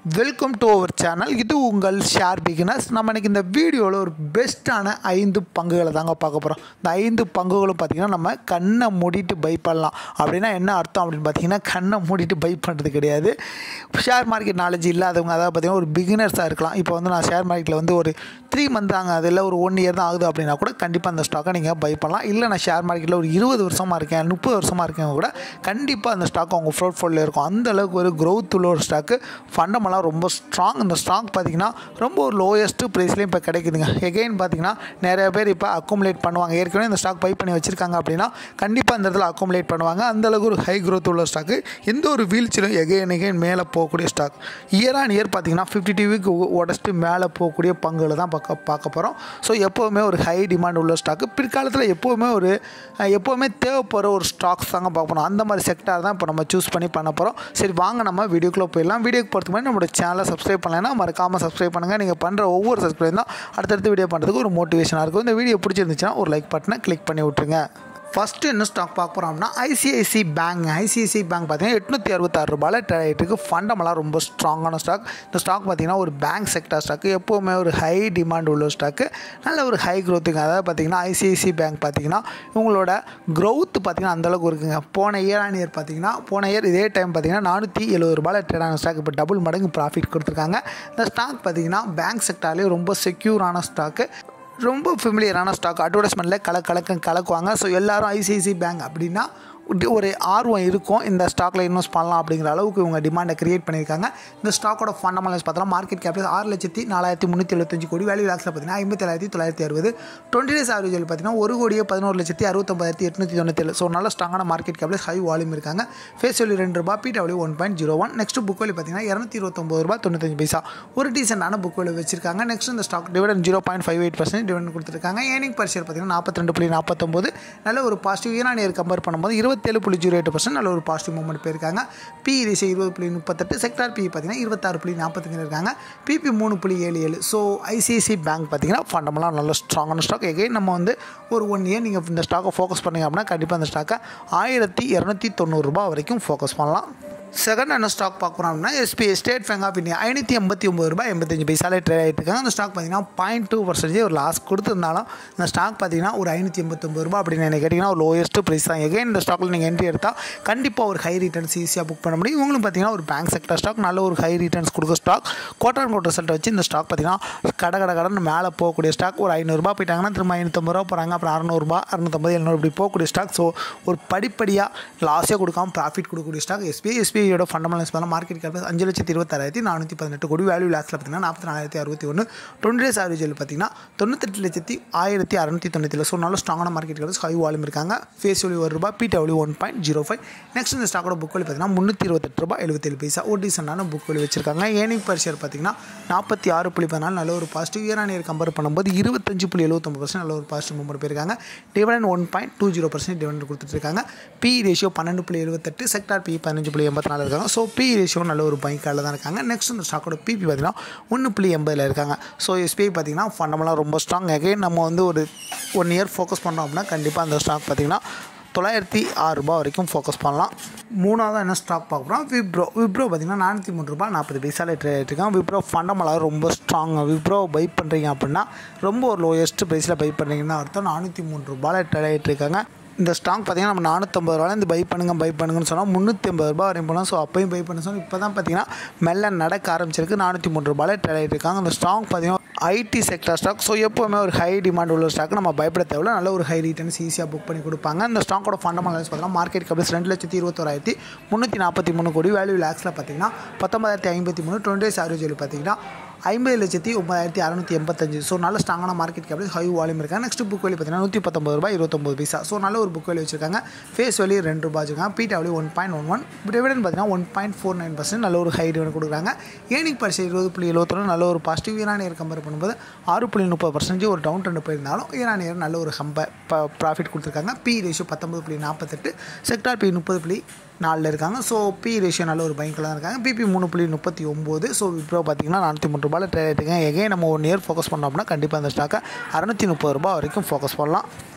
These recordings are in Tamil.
வெல்கம் டு அவர் சேனல் இது உங்கள் ஷேர் பிகினர்ஸ் நம்ம இன்னைக்கு இந்த வீடியோவில் ஒரு பெஸ்ட்டான ஐந்து பங்குகளை தாங்க பார்க்க போகிறோம் இந்த ஐந்து பங்குகளும் பார்த்திங்கன்னா நம்ம கண்ணை மூடிட்டு பை பண்ணலாம் அப்படின்னா என்ன அர்த்தம் அப்படின்னு பார்த்தீங்கன்னா கண்ணை மூடிட்டு பை பண்ணுறது கிடையாது ஷேர் மார்க்கெட் நாலேஜ் இல்லாதவங்க அதாவது பார்த்திங்கன்னா ஒரு பிகினர்ஸாக இருக்கலாம் இப்போ வந்து நான் ஷேர் மார்க்கெட்டில் வந்து ஒரு த்ரீ மந்த் தாங்க அதில் ஒரு ஒன் இயர் தான் ஆகுது அப்படின்னா கூட கண்டிப்பாக அந்த ஸ்டாக்கை நீங்கள் பை பண்ணலாம் இல்லை நான் ஷேர் மார்க்கெட்டில் ஒரு இருபது வருஷமாக இருக்கேன் முப்பது வருஷமாக இருக்கேன் கூட கண்டிப்பாக அந்த ஸ்டாக் அவங்க போர்ட்ஃபோலியோ இருக்கும் அந்த அளவுக்கு ஒரு growth உள்ள ஒரு ஸ்டாக்கு ஃபண்டமெல்லாம் ரொம்ப ஸ்ட்ராங் இந்த ஸ்டாக் பார்த்தீங்கன்னா ரொம்ப ஒரு லோயஸ்ட்டு ப்ரைஸ்லேயும் இப்போ கிடைக்குதுங்க எகெயின் பார்த்தீங்கன்னா நிறைய பேர் இப்போ அக்குமுலேட் பண்ணுவாங்க ஏற்கனவே இந்த ஸ்டாக் பை பண்ணி வச்சுருக்காங்க அப்படின்னா கண்டிப்பாக இந்த இடத்துல அக்குமுலேட் பண்ணுவாங்க அந்த அளவுக்கு ஒரு ஹை growth உள்ள ஸ்டாக்கு எந்த ஒரு வீழ்ச்சியிலும் எகெயின் எகெயின் மேலே போகக்கூடிய ஸ்டாக் இயர் ஆன் இயர் பார்த்தீங்கன்னா ஃபிஃப்டி டிவிக்கு உடச்சிட்டு மேலே போகக்கூடிய பங்குகளை தான் பார்க்க பார்க்க போகிறோம் ஸோ எப்போவுமே ஒரு ஹை டிமாண்ட் உள்ள ஸ்டாக்கு பிற்காலத்தில் எப்போவுமே ஒரு அஹ், எப்போவுமே தேவைப்படுற ஒரு ஸ்டாக்ஸ் தாங்க பார்க்கணும் அந்த மாதிரி செக்டார் தான் இப்போ நம்ம சூஸ் பண்ணி பண்ண போகிறோம் சரி வாங்க நம்ம வீடியோக்குள்ளே போயிடலாம் வீடியோக்கு போகிறதுக்கு முன்னாடி நம்மளோட சேனலை சப்ஸ்கிரைப் பண்ணலைன்னா மறக்காமல் சப்ஸ்கிரைப் பண்ணுங்கள் நீங்கள் பண்ணுற ஒவ்வொரு சப்ஸ்கிரைப் தான் அடுத்தடுத்து வீடியோ பண்ணுறதுக்கு ஒரு மோட்டிவேஷனாக இருக்கும் இந்த வீடியோ பிடிச்சிருந்துச்சுன்னா ஒரு லைக் பட்டனை கிளிக் பண்ணி விட்ருங்க ஃபஸ்ட்டு என்ன ஸ்டாக் பார்க்க போகிறோம் அப்படின்னா ஐசிஐசி பேங்க் ஐசிஐசி பேங்க் பார்த்தீங்கன்னா எட்நூற்றி அறுபத்தாறு ரூபாயில் ட்ரேட் இருக்குது ஃபண்டமெல்லாம் ரொம்ப ஸ்ட்ராங்கான ஸ்டாக் இந்த ஸ்டாக் பார்த்தீங்கன்னா ஒரு பேங்க் செக்டர் ஸ்டாக்கு எப்போவுமே ஒரு ஹை டிமாண்ட் உள்ள ஸ்டாக்கு நல்ல ஒரு ஹை க்ரோத்துங்க அதாவது பார்த்தீங்கன்னா ஐசிஐசி பேங்க் பார்த்தீங்கன்னா இவங்களோட க்ரோத் பார்த்தீங்கன்னா அந்தளவுக்கு இருக்குங்க போன இயர் ஆன் இயர் பார்த்தீங்கன்னா போன இயர் இதே டைம் பார்த்தீங்கன்னா நானூற்றி எழுபது ரூபாயில் ட்ரேட் ஆன ஸ்டாக் இப்போ டபுள் மடங்கு ப்ராஃபிட் கொடுத்துருக்காங்க இந்த ஸ்டாக் பார்த்தீங்கன்னா பேங்க் செக்டார்லேயே ரொம்ப செக்யூரான ஸ்டாக்கு ரொம்ப ஃபெமிலியரான ஸ்டாக் அட்வர்டைஸ்மெண்ட்டில் கல கலக்க கலக்குவாங்க ஸோ எல்லாரும் ஐசிஐசி பேங்க் அப்படின்னா ஒரு- ஒரு ஆர்வம் இருக்கும் இந்த ஸ்டாக்கில் இன்வெஸ்ட் பண்ணலாம் அப்படிங்கிற அளவுக்கு இவங்க டிமாண்டை கிரியேட் பண்ணியிருக்காங்க இந்த ஸ்டாக்கோட ஃபண்டமெண்டல்ஸ் பார்த்தோம்னா மார்க்கெட் கேபிட்டல் ஆறு லட்சத்தி நாலாயிரத்தி முந்நூற்றி எழுபத்தஞ்சு கோடி வேல்யூ லாக்ஸில் பார்த்தீங்கன்னா ஐம்பத்தேழாயிரத்தி தொள்ளாயிரத்தி அறுபது டுவெண்ட்டி டேஸ் ஆவரேஜ் பார்த்தீங்கன்னா ஒரு கோடியே பதினோரு லட்சத்தி அறுபத்தொம்பதாயிரத்தி எட்நூற்றி தொண்ணூற்றி ஸோ நல்ல ஸ்ட்ராங்கான மார்க்கெட் கேபிட்டல் ஹை வால்யூம் இருக்காங்க ஃபேஸ் வேல்யூ ரெண்டு ரூபா beta value one point zero one next book value பார்த்தீங்கன்னா இரநூத்தி இருபத்தொம்பது ரூபா தொண்ணூத்தஞ்சு பைசா ஒரு டீசெண்டான புக் வேல்யூ வச்சிருக்காங்க நெக்ஸ்ட் இந்த stock dividend zero point five eight percent dividend கொடுத்துருக்காங்க ஏர்னிங் பர் ஷேர் பார்த்தீங்கன்னா நாற்பத்தி ரெண்டு புள்ளி நாற்பத்தொம்பது நல்ல ஒரு பாசிட்டிவ் ஈரான் இயர் கம்பேர் பண்ணும்போது இருபத்தேழு புள்ளி ஜீரோ எட்டு பர்சன்ட் நல்ல ஒரு பாசிட்டிவ் மூவ்மெண்ட் போயிருக்காங்க பி ரேஷியோ இருபது புள்ளி முப்பத்தெட்டு செக்டார் பி பார்த்தீங்கன்னா இருபத்தாறு புள்ளி நாற்பத்தஞ்சு இருக்காங்க பிபி மூணு புள்ளி ஏழு ஏழு ஸோ ஐசிஐசி பேங்க் பார்த்தீங்கன்னா ஃபண்டமெல்லாம் நல்ல ஸ்ட்ராங்கான ஸ்டாக் எகைன் நம்ம வந்து ஒரு ஒன் இயர் நீங்கள் இந்த ஸ்டாக்கை ஃபோக்கஸ் பண்ணீங்க அப்படின்னா கண்டிப்பாக அந்த ஸ்டாக்கை ஆயிரத்தி இரநூத்தி தொண்ணூறுரூபா வரைக்கும் ஃபோக்கஸ் பண்ணலாம் செகண்ட் என்ன ஸ்டாக் பார்க்குறோம் அப்படின்னா SBI State Bank of India ஐநூற்றி எண்பத்தி ஒம்பது ரூபாய் எண்பத்தஞ்சு பைசாலே ட்ரேட் ஆகிட்டு இருக்காங்க அந்த ஸ்டாக் பார்த்தீங்கன்னா பாயிண்ட் டூ பர்சன்டேஜ் ஒரு லாஸ் கொடுத்துருந்தாலும் இந்த ஸ்டாக் பார்த்தீங்கன்னா ஒரு ஐநூற்றி எண்பத்தொம்பது ரூபாய் அப்படின்னு எனக்கு கேட்டிங்கன்னா ஒரு லோயஸ்ட் ப்ரைஸ் தான் எகைன் இந்த ஸ்டாக்கில் நீங்கள் என்ட்ரி எடுத்தால் கண்டிப்பாக ஒரு ஹை ரிட்டர்ன்ஸ் ஈஸியாக புக் பண்ண முடியும் இவங்களும் பார்த்தீங்கன்னா ஒரு பேங்க் செக்டர் ஸ்டாக் நல்ல ஒரு ஹை ரிட்டர்ன்ஸ் கொடுக்க ஸ்டாக் குவார்டர் கோட் ரிசல்ட் வச்சு இந்த ஸ்டாக் பார்த்தீங்கன்னா கட கட கடன்னு மேலே போகக்கூடிய ஸ்டாக் ஒரு ஐநூறுரூபா போயிட்டாங்கன்னா திரும்ப ஐநூற்றம்பது ரூபா போகிறாங்க அப்புறம் அறநூறுபா அறுநூத்தம்பது எழுநூறு இப்படி போகக்கூடிய ஸ்டாக் ஸோ ஒரு படிப்படியாக லாஸே கொடுக்காம ப்ராஃபிட் கொடுக்கக்கூடிய ஸ்டாக் எஸ்பிஐ எஸ்பிஐயோட ஃபண்டமெண்டல்ஸ் பண்ணலாம் மார்க்கெட் கேபிட்டல் அஞ்சு லட்சத்தி இருபத்தாறாயிரத்தி நானூற்றி பதினெட்டு கோடி வேல்யூ லாக்ஸில் பார்த்தீங்கன்னா நாற்பத்தி நாலாயிரத்தி அறுபத்தி ஒன்று டுவெண்ட்டி டேஸ் ஆவரேஜில் பார்த்தீங்கன்னா தொண்ணூத்தெட்டு லட்சத்தி ஆயிரத்தி அறநூற்றி தொண்ணூற்றி ஸோ நல்ல ஸ்ட்ராங்கான மார்க்கெட் கேபிட்டல் ஹை வால்யூம் இருக்காங்க ஃபேஸ் வேல்யூ ஒரு ரூபா beta value one point zero five next இந்த ஸ்டாக்கோட புக் வேல்யூ பார்த்தீங்கன்னா முந்நூற்றி இருபத்தெட்டு ரூபாய் எழுபத்தேழு பைசா ஒரு டீசெண்டான புக் வேல்யூ வச்சிருக்காங்க ஏர்னிங் பர் ஷேர் பார்த்தீங்கன்னா நாற்பத்தி ஆறு புள்ளி பதினாலு நல்ல ஒரு positive year on year compare பண்ணும்போது இருபத்தஞ்சு புள்ளி எழுபத்தொம்பது பர்சன்ட் நல்ல ஒரு பாசிட்டிவ் மூவ்மெண்ட் போயிருக்காங்க dividend one point two zero percent dividend கொடுத்துட்ருக்காங்க பி ரேஷியோ பன்னெண்டு புள்ளி எழுபத்தெட்டு செக்டார் பி பதினஞ்சு புள்ளி எண்பத்தி நாலு இருக்காங்க ஸோ பி ரேஷியோ நல்ல ஒரு பைக்காலில் தான் இருக்காங்க நெக்ஸ்ட் இந்த ஸ்டாக்கோட பிபி பார்த்தீங்கன்னா ஒன்று புள்ளி எண்பதில் இருக்காங்க ஸோ எஸ்பிஐ பார்த்தீங்கன்னா ஃபண்டமெல்லாம் ரொம்ப ஸ்ட்ராங் அகைன் நம்ம வந்து ஒரு ஒன் இயர் ஃபோக்கஸ் பண்ணோம் அப்படின்னா கண்டிப்பாக அந்த ஸ்டாக் பார்த்தீங்கன்னா தொள்ளாயிரத்தி ஆறு ரூபாய் வரைக்கும் ஃபோக்கஸ் பண்ணலாம் மூணாவது என்ன ஸ்டாக் பார்க்குறோம் விப்ரோ விப்ரோ பார்த்தீங்கன்னா நானூற்றி மூணு ரூபாய் நாற்பது பைசால ட்ரேட் ஆகிட்டுருக்கான் விப்ரோ ஃபண்டமெல்லாம் ரொம்ப ஸ்ட்ராங் விப்ரோ பை பண்ணுறீங்க அப்படின்னா ரொம்ப ஒரு லோயஸ்ட் ப்ரைஸில் பை பண்ணுறீங்கன்னா அர்த்தம் நானூற்றி மூணு ரூபாயில் ட்ரேட் ஆகிட்டு இருக்காங்க இந்த ஸ்டாக் பார்த்தீங்கன்னா நம்ம நானூற்றம்பது ரூபாயில் இந்த பை பண்ணுங்க பை பண்ணுங்கன்னு சொன்னால் முந்நூற்றி ஐம்பது ரூபாய் வரையும் போனால் ஸோ அப்பையும் பை பண்ண சொன்னால் இப்போ தான் பார்த்தீங்கன்னா மெல்ல நடக்க ஆரம்பிச்சிருக்கு நானூற்றி மூணு ரூபாயில் ட்ரேட் ஆகிட்டு இருக்காங்க அந்த ஸ்டாக் பார்த்தீங்கன்னா ஐடி செக்டர் ஸ்டாக் ஸோ எப்போவுமே ஒரு ஹை டிமாண்ட் உள்ள ஸ்டாக் நம்ம பயப்பட தேவையில்ல நல்ல ஒரு ஹை ரிட்டர்ன்ஸ் ஈஸியாக புக் பண்ணி கொடுப்பாங்க இந்த ஸ்டாக்கோட ஃபண்டமெண்டல்ஸ் பார்த்தீங்கன்னா மார்க்கெட் கேபிள்ஸ் ரெண்டு லட்சத்தி இருபத்தோராயிரத்தி முந்நூற்றி நாற்பத்தி மூணு கோடி வேல்யூ லேக்ஸில் பார்த்தீங்கன்னா பத்தொம்பதாயிரத்தி ஐம்பத்தி மூணு டுவெண்ட்டி டேஸ் ஆவரேஜ் பார்த்தீங்கன்னா ஐம்பது லட்சத்தி ஒன்பதாயிரத்தி அறநூற்றி எண்பத்தஞ்சு ஸோ நல்ல ஸ்ட்ராங்கான மார்க்கெட் கேபிள் ஹை வால்யூம் இருக்காங்க நெக்ஸ்ட் புக் வேலி பார்த்தீங்கன்னா நூற்றி பத்தொம்பது ரூபாய் இருபத்தொம்பது பைசா ஸோ நல்ல ஒரு புக் வேலி வச்சிருக்காங்க ஃபேஸ் வேலி ரெண்டு ரூபாய் வச்சுருக்காங்க beta value one point one one dividend பார்த்தீங்கன்னா one point four nine percent நல்ல ஒரு ஹை டிவிடன் கொடுக்குறாங்க ஏர்னிங் பர்சே இருபது புள்ளி எழுபத்தொன்று நல்ல ஒரு பாசிட்டிவ் ஈரான் இயர் கம்பேர் பண்ணும்போது ஆறு புள்ளி முப்பது பர்சன்டேஜ் ஒரு டவுன் ட்ரெண்ட் போயிருந்தாலும் ஈரான் இயர் நல்ல ஒரு ஹம்ப ப்ராஃபிட் கொடுத்துருக்காங்க பி ரேஷியோ பத்தொம்பது புள்ளி நாற்பத்தெட்டு செக்டார் பி முப்பது புள்ளி நாலில் இருக்காங்க ஸோ பி ரேஷியோ நல்ல ஒரு பைக்கில் தான் இருக்காங்க பிபி மூணு புள்ளி முப்பத்தி ஒம்பது ஸோ இப்போ பார்த்தீங்கன்னா நானூற்றி மூணு ரூபாயில் ட்ரேட் ஆகிட்டுங்க எகைன் நம்ம ஒன் இயர் ஃபோக்கஸ் பண்ணோம் அப்படின்னா கண்டிப்பாக அந்த ஸ்டாக்கை அறநூற்றி முப்பது ரூபா வரைக்கும் ஃபோக்கஸ் பண்ணலாம்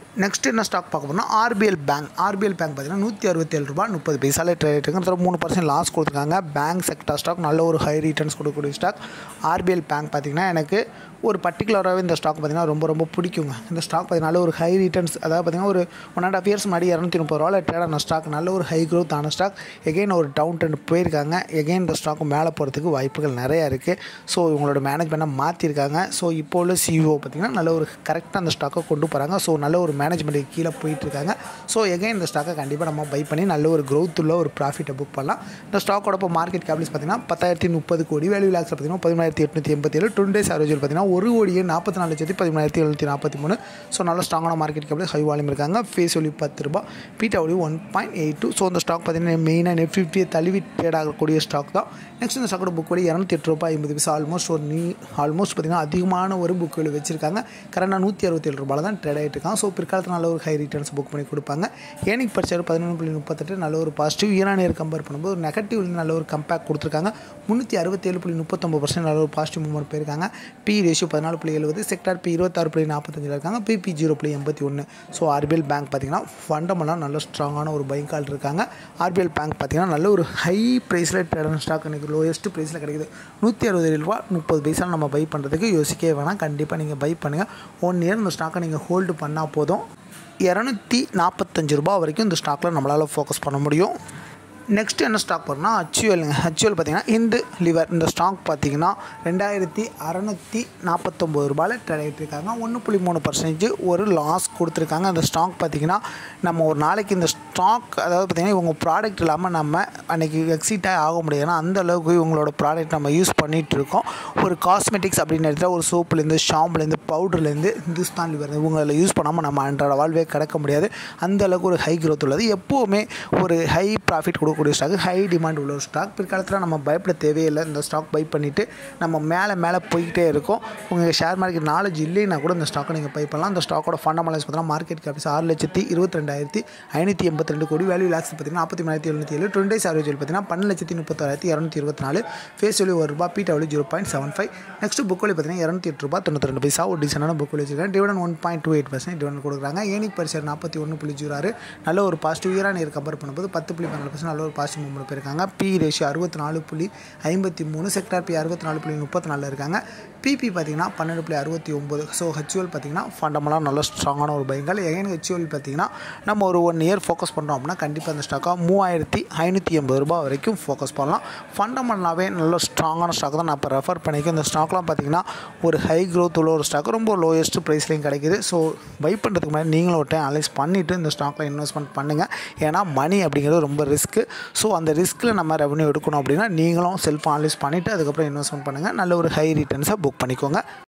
நெக்ஸ்ட் என்ன ஸ்டாக் பார்க்க போனால் ஆர்பிஎல் பேங்க் ஆர்பிஎல் பேங்க் பார்த்தீங்கன்னா நூற்றி அறுபத்தேழு ரூபா முப்பது பைசால ட்ரேட் இருக்குங்கிற மூணு பர்சன்ட் லாஸ் கொடுத்துருக்காங்க பேங்க் செக்டர் ஸ்டாக் நல்ல ஒரு ஹை ரிட்டர்ன்ஸ் கொடுக்கக்கூடிய ஸ்டாக் ஆர்பிஎல் பேங்க் பார்த்தீங்கன்னா எனக்கு ஒரு பர்டிகுலராகவே இந்த ஸ்டாக் பார்த்தீங்கன்னா ரொம்ப ரொம்ப பிடிக்குங்க இந்த ஸ்டாக் பார்த்தீங்கன்னா நல்ல ஒரு ஹை ரிட்டர்ன்ஸ் அதாவது பார்த்தீங்கன்னா ஒரு ஒன் அண்ட் ஆஃப் இயர்ஸ் முன்னாடி இரநூத்தி முப்பது ரூபாவில் ட்ரேட் ஆன ஸ்டாக் நல்ல ஒரு ஹை க்ரோத் ஆன ஸ்டாக் எகெயின் ஒரு டவுன் ட்ரெண்ட் போயிருக்காங்க எகெயின் இந்த ஸ்டாக் மேலே போகிறதுக்கு வாய்ப்புகள் நிறையா இருக்குது ஸோ இவங்களோட மேனேஜ்மெண்ட்டை மாற்றிருக்காங்க ஸோ இப்போ உள்ள சிஇஓ பார்த்திங்கன்னா நல்ல ஒரு கரெக்டாக அந்த ஸ்டாக்கை கொண்டு போகிறாங்க ஸோ நல்ல ஒரு மேனேஜ்மெண்ட்டுக்கு கீழே போயிட்டுருக்காங்க ஸோ எகைன் இந்த ஸ்டாக்கை கண்டிப்பாக நம்ம பை பண்ணி நல்ல ஒரு க்ரோத் உள்ள ஒரு ப்ராஃபிட்டை புக் பண்ணலாம் இந்த ஸ்டாக்கோட இப்போ மார்க்கெட் கேபிள்ஸ் பார்த்தீங்கன்னா பத்தாயிரத்தி முப்பது கோடி வேல்யூ லேக்ஸ் பார்த்தீங்கன்னா பதிமூணாயிரத்தி எட்நூற்றி எண்பத்தி ஏழு டூ டேஸ் ஆவரேஜ் பார்த்தீங்கன்னா ஒரு கோடியே நாற்பத்தி நாலு லட்சத்தி பதிமூணாயிரத்தி எழுநூற்றி நாற்பத்தி மூணு ஸோ நல்ல ஸ்ட்ராங்கான மார்க்கெட் கேபிள் ஹை வால்யூம் இருக்காங்க ஃபேஸ் ஒலி பத்து ரூபா beta value one point eight two so இந்த ஸ்டாக் பார்த்தீங்கன்னா மெயினாக நெட் ஃபிஃப்டியை தழுவி ட்ரேட் ஆகக்கூடிய ஸ்டாக் தான் நெக்ஸ்ட் இந்த ஸ்டாக்கோட புக் வழி இரநூத்தி எட்டு ரூபாய் ஐம்பது பைசா ஆல்மோஸ்ட் ஒரு நீ ஆல்மோஸ்ட் பார்த்தீங்கன்னா அதிகமான ஒரு புக் வேல்யூ வச்சிருக்காங்க கரெக்டாக நூற்றி அறுபத்தேழு ரூபாயில் தான் ட்ரேட் ஆகிட்டு இருக்காங்க ஸோ பிற்காலத்தில் நல்ல ஒரு ஹை ரிட்டர்ன்ஸ் புக் பண்ணி கொடுப்பாங்க ஏனிக் பர்ச்சர் பதினொன்று புள்ளி முப்பத்தெட்டு நல்ல ஒரு பாசிட்டிவ் ஈரானியர் கம்பேர் பண்ணும்போது ஒரு நெகட்டிவ் நல்ல ஒரு கம்பேக் கொடுத்துருக்காங்க முந்நூற்றி அறுபத்தேழு புள்ளி முப்பத்தொம்பது பர்சன்ட் நல்ல ஒரு பாசிட்டிவ் மூவ்மெண்ட் போயிருக்காங்க பி ரேஷியோ பதினாலு புள்ளி எழுபது செக்டார் பி இருபத்தாறு புள்ளி நாற்பத்தஞ்சில் இருக்காங்க பிபி ஜீரோ புள்ளி எண்பத்தி ஒன்று ஸோ ஆர்பிஎல் பேங்க் பார்த்தீங்கன்னா ஃபண்டமெல்லாம் நல்ல ஸ்ட்ராங்கான ஒரு பைக் கால் இருக்காங்க ஆர்பிஎல் பேங்க் பார்த்தீங்கன்னா நல்ல ஒரு ஹை ப்ரைஸில் ட்ரேடன் ஸ்டாக் இன்றைக்கி லோயஸ்ட் ப்ரைஸில் கிடைக்குது நூற்றி அறுபது ரூபா முப்பது பைசா நம்ம பை பண்ணுறதுக்கு யோசிக்கவே வேணாம் கண்டிப்பாக நீங்கள் பை பண்ணுங்கள் ஒன் இயர் இந்த ஸ்டாக்கை நீங்கள் ஹோல்டு பண்ணால் போதும் இரநூத்தி நாற்பத்தஞ்சு ரூபா வரைக்கும் இந்த ஸ்டாக்கில் நம்மளால் ஃபோக்கஸ் பண்ண முடியும் நெக்ஸ்ட் என்ன ஸ்டாக் போகிறோம்னா ஹச்சுவலுங்க ஹச்சுவல் பார்த்தீங்கன்னா இந்த லிவர் இந்த ஸ்டாக் பார்த்தீங்கன்னா ரெண்டாயிரத்தி அறநூற்றி நாற்பத்தொம்போது ரூபாயில் ட்ரேட் ஆகிட்டு இருக்காங்க ஒன்று புள்ளி மூணு பர்சன்டேஜ் ஒரு லாஸ் கொடுத்துருக்காங்க அந்த ஸ்டாக் பார்த்தீங்கன்னா நம்ம ஒரு நாளைக்கு இந்த ஸ்டாக் அதாவது பார்த்திங்கன்னா இவங்க ப்ராடக்ட் இல்லாமல் நம்ம அன்றைக்கி எக்ஸிட்டாக ஆக முடியாது ஏன்னா அந்த அளவுக்கு இவங்களோட ப்ராடக்ட் நம்ம யூஸ் பண்ணிகிட்டு இருக்கோம் ஒரு காஸ்மெட்டிக்ஸ் அப்படின்னு எடுத்தால் ஒரு சோப்புலேருந்து ஷாம்புலேருந்து பவுடர்லேருந்து ஹிந்துஸ்தான் லிவர் இவங்களை யூஸ் பண்ணாமல் நம்ம அன்றாட வாழ்வே கிடக்க முடியாது அந்த அளவுக்கு ஒரு ஹை க்ரோத் உள்ளது எப்போவுமே ஒரு ஹை ப்ராஃபிட் கொடுக்க கொடுக்கக்கூடிய ஸ்டாக் ஹை டிமாண்ட் உள்ள ஒரு ஸ்டாக் பிற்காலத்தில் நம்ம பயப்பட தேவையில்லை இந்த ஸ்டாக் பை பண்ணிவிட்டு நம்ம மேலே மேலே போய்கிட்டே இருக்கோம் உங்கள் ஷேர் மார்க்கெட் நாலேஜ் இல்லைன்னா கூட இந்த ஸ்டாக்கை நீங்கள் பை பண்ணலாம் இந்த ஸ்டாக்கோட ஃபண்டமெண்டல்ஸ் பார்த்தீங்கன்னா மார்க்கெட் கேபிஸ் ஆறு லட்சத்தி இருபத்தி ரெண்டாயிரத்தி ஐநூற்றி எண்பத்தி ரெண்டு கோடி வேல்யூ லேக்ஸ் பார்த்தீங்கன்னா நாற்பத்தி மூணாயிரத்தி எழுநூற்றி ஏழு டுவெண்ட்டி டேஸ் ஆவரேஜ் பார்த்தீங்கன்னா பன்னெண்டு லட்சத்தி முப்பத்தாயிரத்தி இரநூத்தி இருபத்தி நாலு ஃபேஸ் வேல்யூ ஒரு ரூபா beta value zero point seven five next book value பார்த்தீங்கன்னா இரநூத்தி எட்டு ரூபா தொண்ணூற்றி ரெண்டு பைசா ஒரு டிசைனான புக் வேல்யூ வச்சிருக்காங்க dividend one point two eight percent dividend கொடுக்குறாங்க ஏனிக் பரிசர் நாற்பத்தி ஒன்று புள்ளி ஜீரோ ஆறு நல்ல ஒரு பாசிட்டிவ் இயராக நேர் கம்பேர் பண்ணும்போது பத்து புள்ளி பன்னெண்டு பர்சன்ட் நல்ல ஒரு பாசிட்டிவ் மூவ்மெண்ட் போயிருக்காங்க இருக்காங்க பி ரேஷியோ அறுபத்தி நாலு புள்ளி ஐம்பத்தி மூணு செக்டார் பி அறுபத்தி நாலு புள்ளி முப்பத்தி நாலில் இருக்காங்க பிபி பார்த்தீங்கன்னா பன்னெண்டு புள்ளி அறுபத்தி ஒம்பது ஸோ ஹெச்யூஎல் பார்த்தீங்கன்னா ஃபண்டமெல்லாம் நல்ல ஸ்ட்ராங்கான ஒரு பைங்கள் எகைன் ஹெச்யூஎல் பார்த்தீங்கன்னா நம்ம ஒரு ஒன் இயர் ஃபோக்கஸ் பண்ணுறோம் அப்படின்னா கண்டிப்பாக அந்த ஸ்டாக்காக மூவாயிரத்தி ஐநூற்றி எண்பது ரூபா வரைக்கும் ஃபோக்கஸ் பண்ணலாம் ஃபண்டமெண்டலாகவே நல்ல ஸ்ட்ராங்கான ஸ்டாக் தான் நான் இப்போ ரெஃபர் பண்ணிக்கேன் இந்த ஸ்டாக்லாம் பார்த்தீங்கன்னா ஒரு ஹை க்ரோத் உள்ள ஒரு ஸ்டாக் ரொம்ப லோயஸ்ட் ப்ரைஸ்லையும் கிடைக்குது ஸோ பை பண்ணுறதுக்கு முன்னாடி நீங்களும் ஒரு டைம் அனலைஸ் பண்ணிவிட்டு இந்த ஸ்டாக்கில் இன்வெஸ்ட்மெண்ட் பண்ணுங்கள் ஏன்னா மணி அப்படிங்கிறது ரொம்ப ரிஸ்க்கு ஸோ அந்த ரிஸ்க்கில் நம்ம ரெவன்யூ எடுக்கணும் அப்படின்னா நீங்களும் செல்ஃப் அனலைஸ் பண்ணிவிட்டு அதுக்கப்புறம் இன்வெஸ்ட்மெண்ட் பண்ணுங்கள் நல்ல ஒரு ஹை ரிட்டர்ன்ஸை புக் பண்ணிக்கோங்க